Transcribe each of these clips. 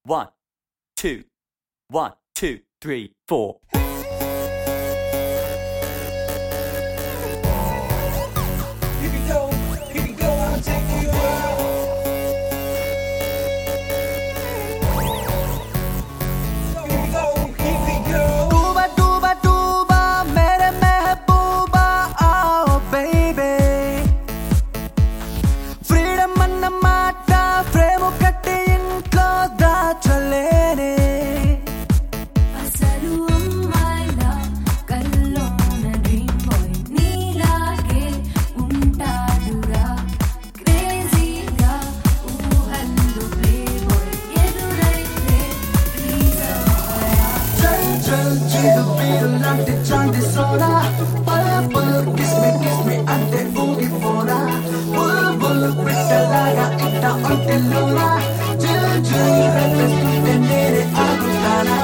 One, two, one, two, three, four. Here we go, here we go, I'll take you out. Here we go, here we go. टूबा टूबा टूबा मेरे महबूबा आओ baby freedom అన్న మాట frame కట్టి ఇంట్లో దాచలేనే అసలు అమ్మాయిలా కల్లోన dream boy నీలాగే ఉంటాడురా క్రేజీగా ఊహల్లో ప్లే బాయ్ ఎదురైతే ప్లీజ్ అవ్వరా చల్ చల్ చిరు వీరు లాంటి చాంది సోడా పల్ పల్ కిస్ మీ కిస్ మీ అంటే ఊగిపోరా బుల్ బుల్ పిట్టలాగా ఇట్ట ఒంటెల్లోరా చిల్ చిల్ రెప్పేస్తుంటే నేనే ఆగుతానా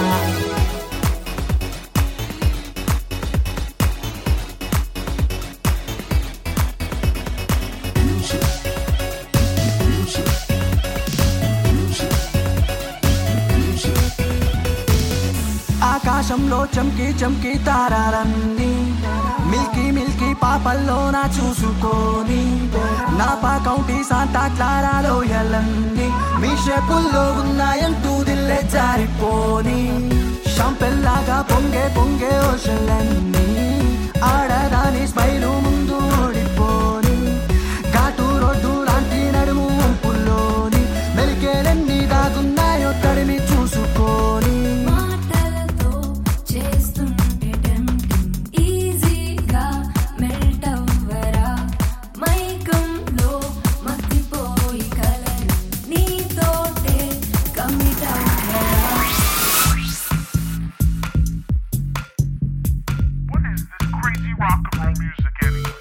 ఆకాశంలో చమ్కి చమ్కి తారాలన్నీ మిల్కీ మిల్కీ పాపల్లో నా చూసుకొని నా పాకౌంటి సాంతా క్లారాలో ఎల్లన్నీ మీ షేపుల్లో ఉన్నాయంటూ దిల్లే జారిపోని షాంపెల్లాగా పొంగే పొంగే ఓషలన్నీ ఆడదాని స్మైలు ముందు ఓడిపోని ఘాటు రోడ్డు లాంటి నడుము వంపుల్లోని మెలికేలెన్ని దాగున్నాయో తడిమి చూసుకొని మాటలతో చేస్తుంటే టెంప్టింగ్ ఈజీగా మెల్ట్ అవ్వరా మైకంలో మతిపోయి కలలు నీతోటే కమిట్ అవ్వరా What is this crazy rock and roll music anyway?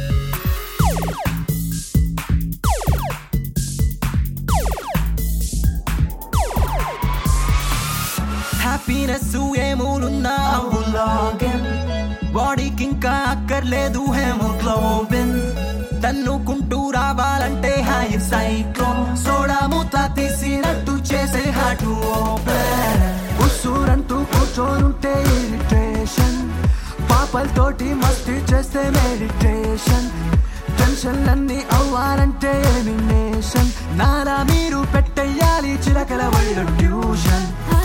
Happiness ఏమూలున్నా లాగిన్ బాడీకి ఇంకా అక్కర్లేదు హెమోగ్లోబిన్ తన్నుకుంటూ రావాలంటే హై సైక్లోన్ సోడా మూత తీసినట్టు చేసే హార్ట్ ఓపెన్ ఉస్సూరంటూ కూర్చోనుంటే ఇరిటేషన్ పాపలతోటి మస్తి చేస్తే మెడిటేషన్ టెన్షన్లన్నీ అవ్వాలంటే ఎలిమినేషన్ నాలా మీరు పెట్టేయాలి చిలకల వాళ్ళు ట్యూషన్